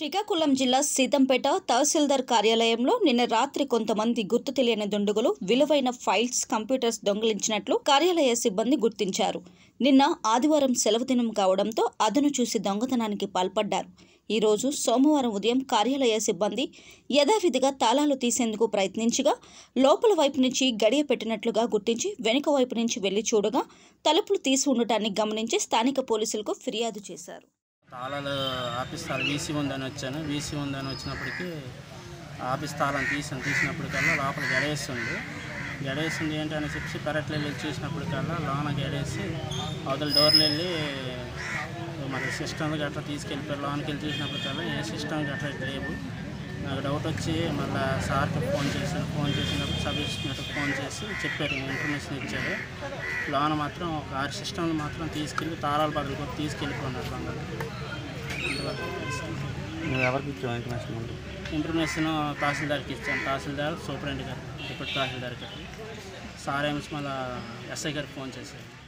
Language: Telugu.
శ్రీకాకుళం జిల్లా సీతంపేట తహసీల్దార్ కార్యాలయంలో నిన్న రాత్రి కొంతమంది గుర్తు తెలియని దుండగులు విలువైన ఫైల్స్ కంప్యూటర్స్ దొంగిలించినట్లు కార్యాలయ సిబ్బంది గుర్తించారు నిన్న ఆదివారం సెలవు దినం కావడంతో అదను చూసి దొంగతనానికి పాల్పడ్డారు ఈ రోజు సోమవారం ఉదయం కార్యాలయ సిబ్బంది యథావిధిగా తాళాలు తీసేందుకు ప్రయత్నించగా లోపల వైపు నుంచి గడియ పెట్టినట్లుగా గుర్తించి వెనుక వైపు నుంచి వెళ్లి చూడగా తలుపులు తీసి ఉండటాన్ని గమనించి స్థానిక పోలీసులకు ఫిర్యాదు చేశారు తాళాలు ఆఫీస్ తాళం వీసీ ఉందని వచ్చాను వీసీ ఉందని వచ్చినప్పటికీ ఆఫీస్ తాళం తీసాను తీసినప్పటికల్లా లోపల గడేస్తుంది గడేసింది ఏంటని చెప్పి పెరట్లో వెళ్ళి చూసినప్పటికల్లా లోన గడేసి అవతల డోర్లు వెళ్ళి మరి సిస్టమ్ గట్రా తీసుకెళ్ళిపోయారు లోనికి వెళ్ళి చూసినప్పటికల్లా ఏ సిస్టమ్ గట్రా లేవు నాకు డౌట్ వచ్చి మళ్ళీ సార్కి ఫోన్ చేశాను ఫోన్ చేసినప్పుడు సబ్ ఇన్స్పెక్టర్కి ఫోన్ చేసి చెప్పారు ఇన్ఫర్మేషన్ ఇచ్చారు లోన మాత్రం ఒక ఆరు సిస్టమ్లు మాత్రం తీసుకెళ్ళి తాళాలు బదులు కొట్టి తీసుకెళ్ళిపోయినారు బంగారు ఇంతవరకు తెలుసు. నువ్వు ఎవరికి ఇచ్చావు ఇన్ఫర్మేషన్ ముందు ఇన్ఫర్మేషన్ తహసీల్దార్కి ఇచ్చాను తహసీల్దార్ సూపరింటెండెంట్ గారు ఇప్పుడు తహసీల్దార్ గారు సార్ ఏమిస్ మళ్ళీ ఎస్ఐ గారికి ఫోన్ చేశారు